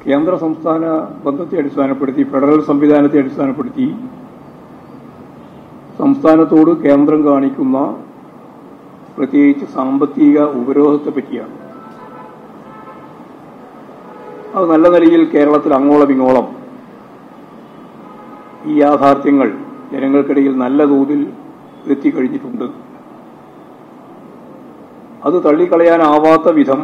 കേന്ദ്ര സംസ്ഥാന ബന്ധത്തെ അടിസ്ഥാനപ്പെടുത്തി ഫെഡറൽ സംവിധാനത്തെ അടിസ്ഥാനപ്പെടുത്തി സംസ്ഥാനത്തോട് കേന്ദ്രം കാണിക്കുന്ന പ്രത്യേകിച്ച് സാമ്പത്തിക ഉപരോധത്തെ പറ്റിയാണ് അത് നല്ല നിലയിൽ കേരളത്തിൽ അങ്ങോളം ഇങ്ങോളം ഈ യാഥാർത്ഥ്യങ്ങൾ ജനങ്ങൾക്കിടയിൽ നല്ല തോതിൽ എത്തിക്കഴിഞ്ഞിട്ടുണ്ട് അത് തള്ളിക്കളയാനാവാത്ത വിധം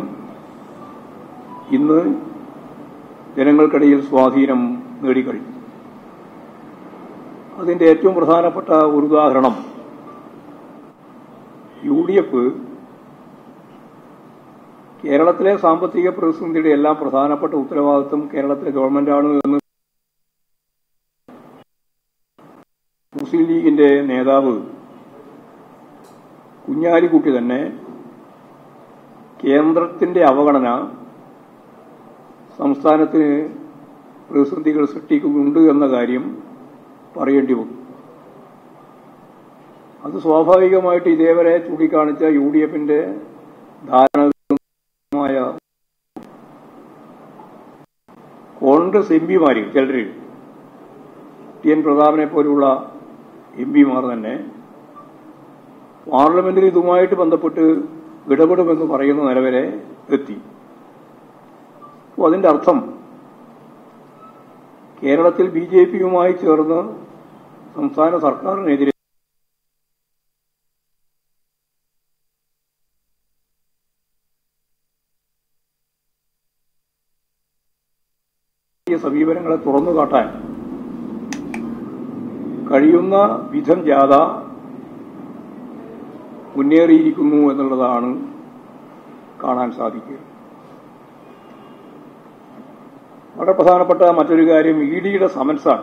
ഇന്ന് ജനങ്ങൾക്കിടയിൽ സ്വാധീനം നേടിക്കഴിഞ്ഞു അതിന്റെ ഏറ്റവും പ്രധാനപ്പെട്ട ഒരു ഉദാഹരണം യു ഡി എഫ് കേരളത്തിലെ സാമ്പത്തിക പ്രതിസന്ധിയുടെ എല്ലാം പ്രധാനപ്പെട്ട ഉത്തരവാദിത്വം കേരളത്തിലെ ഗവൺമെന്റാണ് എന്ന് മുസ്ലിം ലീഗിന്റെ നേതാവ് കുഞ്ഞാലിക്കുട്ടി തന്നെ കേന്ദ്രത്തിന്റെ അവഗണന സംസ്ഥാനത്തിന് പ്രതിസന്ധികൾ സൃഷ്ടിക്കുന്നുണ്ട് എന്ന കാര്യം പറയേണ്ടി വന്നു അത് സ്വാഭാവികമായിട്ട് ഇതേവരെ ചൂണ്ടിക്കാണിച്ച യു ഡി എഫിന്റെ ധാരണമായ കോൺഗ്രസ് എം പിമാര് ചിലര് ടി എൻ പ്രതാപനെ പോലുള്ള എം പിമാർ തന്നെ പാർലമെന്റിൽ ഇതുമായിട്ട് ബന്ധപ്പെട്ട് ഇടപെടുമെന്ന് പറയുന്ന നിലവരെ എത്തി അപ്പോൾ അതിന്റെ അർത്ഥം കേരളത്തിൽ ബി ജെ പിയുമായി ചേർന്ന് സംസ്ഥാന സർക്കാരിനെതിരെ സമീപനങ്ങളെ തുറന്നു കാട്ടാൻ കഴിയുന്ന വിധം ജാഥ മുന്നേറിയിരിക്കുന്നു എന്നുള്ളതാണ് കാണാൻ സാധിക്കുക വളരെ പ്രധാനപ്പെട്ട മറ്റൊരു കാര്യം ഇ ഡിയുടെ സമൻസാണ്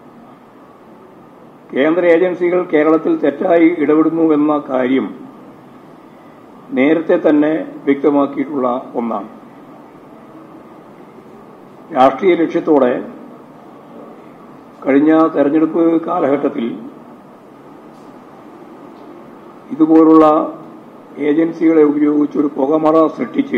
കേന്ദ്ര ഏജൻസികൾ കേരളത്തിൽ തെറ്റായി ഇടപെടുന്നു എന്ന കാര്യം നേരത്തെ തന്നെ വ്യക്തമാക്കിയിട്ടുള്ള ഒന്നാണ് രാഷ്ട്രീയ ലക്ഷ്യത്തോടെ കഴിഞ്ഞ തെരഞ്ഞെടുപ്പ് കാലഘട്ടത്തിൽ ഇതുപോലുള്ള ഏജൻസികളെ ഉപയോഗിച്ച് ഒരു പുകമറ സൃഷ്ടിച്ച്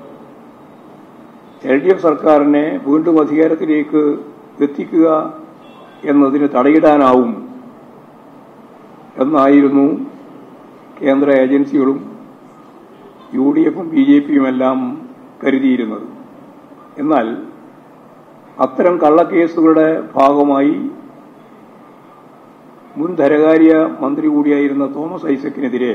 എൽ ഡി എഫ് സർക്കാരിനെ വീണ്ടും അധികാരത്തിലേക്ക് എത്തിക്കുക എന്നതിന് തടയിടാനാവും എന്നായിരുന്നു കേന്ദ്ര ഏജൻസികളും യു ഡി എഫും ബി ജെ പിയുമെല്ലാം കരുതിയിരുന്നത് എന്നാൽ അത്തരം കള്ളക്കേസുകളുടെ ഭാഗമായി മുൻ ധനകാര്യ മന്ത്രി കൂടിയായിരുന്ന തോമസ് ഐസക്കിനെതിരെ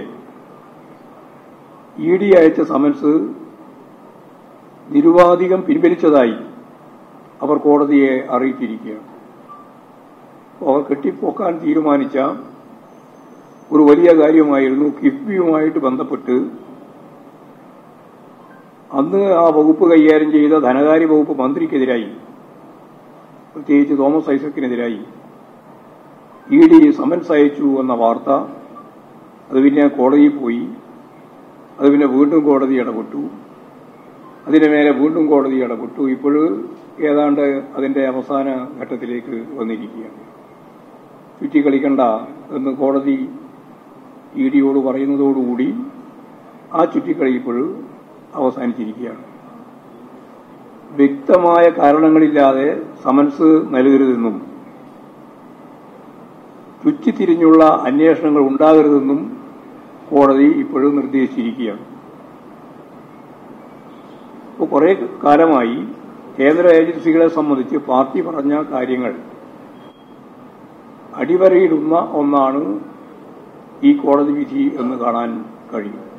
ഇ ഡി അയച്ച സമൻസ് നിരുപാധികം പിൻവലിച്ചതായി അവർ കോടതിയെ അറിയിച്ചിരിക്കുകയാണ് അവർ കെട്ടിപ്പോക്കാൻ തീരുമാനിച്ച ഒരു വലിയ കാര്യമായിരുന്നു കിഫ്ബിയുമായിട്ട് ബന്ധപ്പെട്ട് അന്ന് ആ വകുപ്പ് കൈകാര്യം ചെയ്ത ധനകാര്യ വകുപ്പ് മന്ത്രിക്കെതിരായി പ്രത്യേകിച്ച് തോമസ് ഐസക്കിനെതിരായി ഇ ഡി സമൻസ് അയച്ചു എന്ന വാർത്ത അത് പിന്നെ കോടതിയിൽ പോയി അത് പിന്നെ വീണ്ടും കോടതി ഇടപെട്ടു അതിന്റെ മേലെ വീണ്ടും കോടതി ഇടപെട്ടു ഇപ്പോൾ ഏതാണ്ട് അതിന്റെ അവസാന ഘട്ടത്തിലേക്ക് വന്നിരിക്കുകയാണ് ചുറ്റിക്കളിക്കണ്ട എന്ന് കോടതി ഇ ഡിയോട് പറയുന്നതോടുകൂടി ആ ചുറ്റിക്കളി ഇപ്പോൾ അവസാനിച്ചിരിക്കുകയാണ് വ്യക്തമായ കാരണങ്ങളില്ലാതെ സമൻസ് നൽകരുതെന്നും ചുറ്റിത്തിരിഞ്ഞുള്ള അന്വേഷണങ്ങൾ ഉണ്ടാകരുതെന്നും കോടതി ഇപ്പോഴും നിർദ്ദേശിച്ചിരിക്കുകയാണ് ഇപ്പോൾ കുറെ കാലമായി കേന്ദ്ര ഏജൻസികളെ സംബന്ധിച്ച് പാർട്ടി പറഞ്ഞ കാര്യങ്ങൾ അടിവരയിടുന്ന ഒന്നാണ് ഈ കോടതി വിധി എന്ന് കാണാൻ കഴിയും